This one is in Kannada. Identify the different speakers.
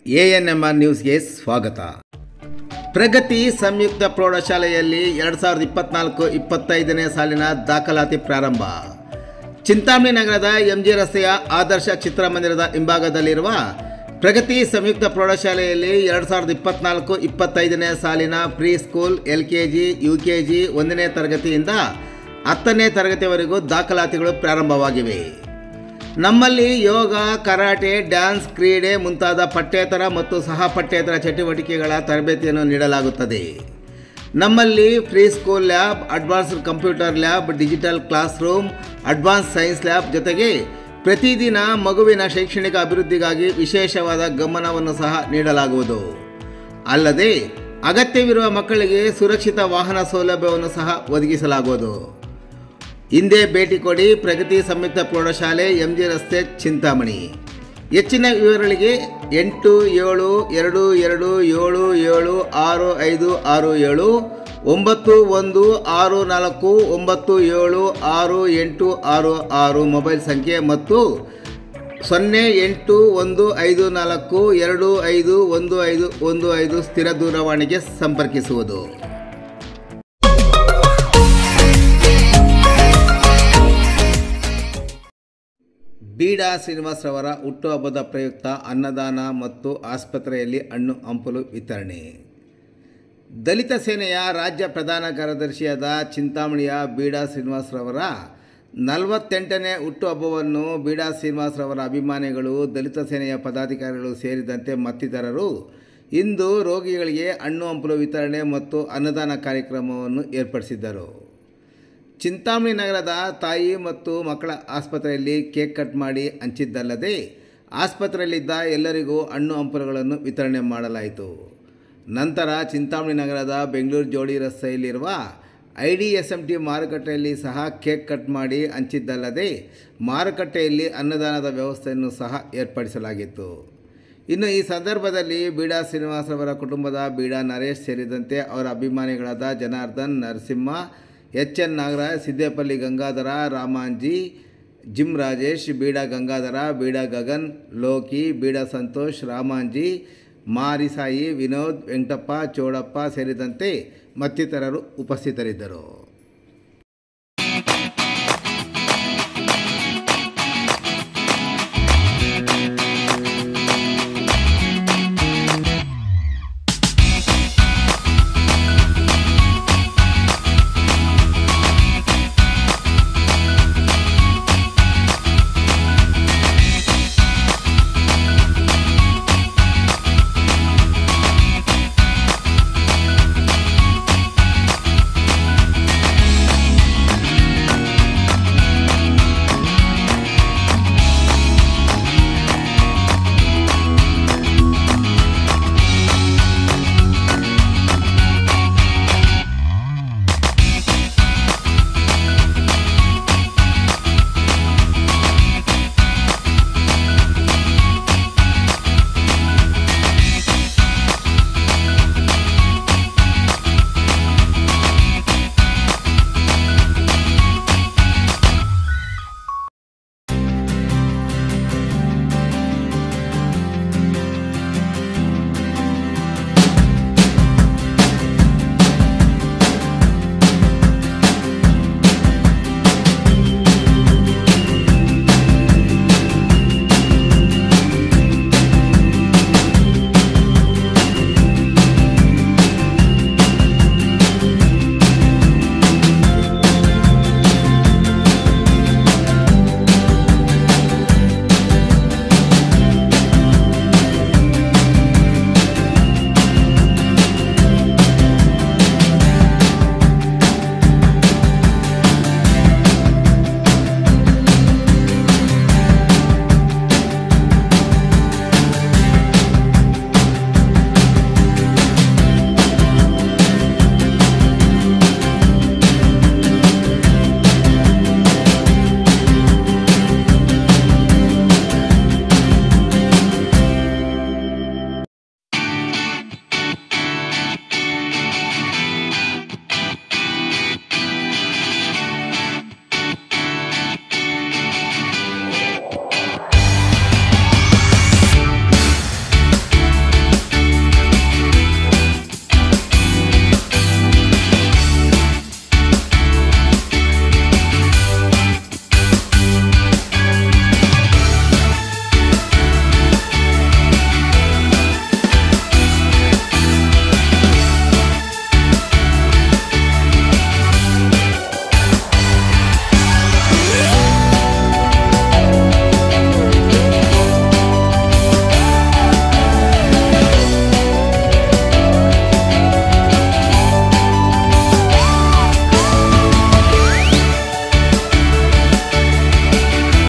Speaker 1: ಎ ಎನ್ ಎಮ್ ಆರ್ ನ್ಯೂಸ್ಗೆ ಸ್ವಾಗತ ಪ್ರಗತಿ ಸಂಯುಕ್ತ ಪ್ರೌಢಶಾಲೆಯಲ್ಲಿ ಎರಡು ಸಾವಿರದ ಇಪ್ಪತ್ನಾಲ್ಕು ಇಪ್ಪತ್ತೈದನೇ ಸಾಲಿನ ದಾಖಲಾತಿ ಪ್ರಾರಂಭ ಚಿಂತಾಮಣಿ ನಗರದ ಎಂಜಿ ರಸ್ತೆಯ ಆದರ್ಶ ಚಿತ್ರಮಂದಿರದ ಹಿಂಭಾಗದಲ್ಲಿರುವ ಪ್ರಗತಿ ಸಂಯುಕ್ತ ಪ್ರೌಢಶಾಲೆಯಲ್ಲಿ ಎರಡು ಸಾವಿರದ ಇಪ್ಪತ್ನಾಲ್ಕು ಇಪ್ಪತ್ತೈದನೇ ಸಾಲಿನ pre school L K G U K G ಒಂದನೇ ತರಗತಿಯಿಂದ ಹತ್ತನೇ ತರಗತಿವರೆಗೂ ದಾಖಲಾತಿಗಳು ಪ್ರಾರಂಭವಾಗಿವೆ ನಮ್ಮಲ್ಲಿ ಯೋಗ ಕರಾಟೆ ಡ್ಯಾನ್ಸ್ ಕ್ರೀಡೆ ಮುಂತಾದ ಪಠ್ಯೇತರ ಮತ್ತು ಸಹ ಪಠ್ಯೇತರ ಚಟುವಟಿಕೆಗಳ ತರಬೇತಿಯನ್ನು ನೀಡಲಾಗುತ್ತದೆ ನಮ್ಮಲ್ಲಿ pre school lab advanced computer lab digital classroom advance science lab ಜೊತೆಗೆ ಪ್ರತಿದಿನ ಮಗುವಿನ ಶೈಕ್ಷಣಿಕ ಅಭಿವೃದ್ಧಿಗಾಗಿ ವಿಶೇಷವಾದ ಗಮನವನ್ನು ಸಹ ನೀಡಲಾಗುವುದು ಅಲ್ಲದೆ ಅಗತ್ಯವಿರುವ ಮಕ್ಕಳಿಗೆ ಸುರಕ್ಷಿತ ವಾಹನ ಸೌಲಭ್ಯವನ್ನು ಸಹ ಒದಗಿಸಲಾಗುವುದು ಹಿಂದೆ ಭೇಟಿ ಕೊಡಿ ಪ್ರಗತಿ ಸಂಯುಕ್ತ ಪ್ರೌಢಶಾಲೆ ಎಂ ಜಿ ರಸ್ತೆ ಚಿಂತಾಮಣಿ ಹೆಚ್ಚಿನ ವಿವರಗಳಿಗೆ ಎಂಟು ಏಳು ಎರಡು ಎರಡು ಏಳು ಏಳು ಆರು ಐದು ಆರು ಏಳು ಒಂಬತ್ತು ಒಂದು ಆರು ನಾಲ್ಕು ಒಂಬತ್ತು ಏಳು ಆರು ಎಂಟು ಆರು ಆರು ಮೊಬೈಲ್ ಸಂಖ್ಯೆ ಮತ್ತು ಸೊನ್ನೆ ಎಂಟು ಒಂದು ಐದು ನಾಲ್ಕು ಎರಡು ಐದು ಒಂದು ಐದು ಒಂದು ಐದು ಸ್ಥಿರ ದೂರವಾಣಿಗೆ ಸಂಪರ್ಕಿಸುವುದು ಬೀಡಾ ಶ್ರೀನಿವಾಸ್ರವರ ಹುಟ್ಟುಹಬ್ಬದ ಪ್ರಯುಕ್ತ ಅನ್ನದಾನ ಮತ್ತು ಆಸ್ಪತ್ರೆಯಲ್ಲಿ ಹಣ್ಣು ಹಂಪಲು ವಿತರಣೆ ದಲಿತ ಸೇನೆಯ ರಾಜ್ಯ ಪ್ರಧಾನ ಕಾರ್ಯದರ್ಶಿಯಾದ ಚಿಂತಾಮಣಿಯ ಬೀಡಾ ಶ್ರೀನಿವಾಸ್ರವರ ನಲವತ್ತೆಂಟನೇ ಹುಟ್ಟುಹಬ್ಬವನ್ನು ಬೀಡಾ ಶ್ರೀನಿವಾಸ್ರವರ ಅಭಿಮಾನಿಗಳು ದಲಿತ ಸೇನೆಯ ಪದಾಧಿಕಾರಿಗಳು ಸೇರಿದಂತೆ ಮತ್ತಿತರರು ಇಂದು ರೋಗಿಗಳಿಗೆ ಹಣ್ಣು ಹಂಪಲು ವಿತರಣೆ ಮತ್ತು ಅನ್ನದಾನ ಕಾರ್ಯಕ್ರಮವನ್ನು ಏರ್ಪಡಿಸಿದ್ದರು ಚಿಂತಾಮಣಿ ನಗರದ ತಾಯಿ ಮತ್ತು ಮಕ್ಕಳ ಆಸ್ಪತ್ರೆಯಲ್ಲಿ ಕೇಕ್ ಕಟ್ ಮಾಡಿ ಹಂಚಿದ್ದಲ್ಲದೆ ಆಸ್ಪತ್ರೆಯಲ್ಲಿದ್ದ ಎಲ್ಲರಿಗೂ ಹಣ್ಣು ಹಂಪಲುಗಳನ್ನು ವಿತರಣೆ ಮಾಡಲಾಯಿತು ನಂತರ ಚಿಂತಾಮಣಿ ನಗರದ ಬೆಂಗಳೂರು ಜೋಡಿ ರಸ್ತೆಯಲ್ಲಿರುವ I D S M T ಮಾರುಕಟ್ಟೆಯಲ್ಲಿ ಸಹ ಕೇಕ್ ಕಟ್ ಮಾಡಿ ಹಂಚಿದ್ದಲ್ಲದೆ ಮಾರುಕಟ್ಟೆಯಲ್ಲಿ ಅನ್ನದಾನದ ವ್ಯವಸ್ಥೆಯನ್ನು ಸಹ ಏರ್ಪಡಿಸಲಾಗಿತ್ತು ಇನ್ನು ಈ ಸಂದರ್ಭದಲ್ಲಿ ಬೀಡಾ ಶ್ರೀನಿವಾಸರವರ ಕುಟುಂಬದ ಬೀಡಾ ನರೇಶ್ ಸೇರಿದಂತೆ ಅವರ ಅಭಿಮಾನಿಗಳಾದ Janardhan Narasimha H N Nagaraj Siddepalli Gangadhara Ramanji Jim Rajesh Beeda Gangadhara Beeda Gagan Loki Beeda Santosh Ramanji Marisai Vinod Venkatappa Chodappa ಸೇರಿದಂತೆ ಮತ್ತಿತರರು ಉಪಸ್ಥಿತರಿದ್ದರು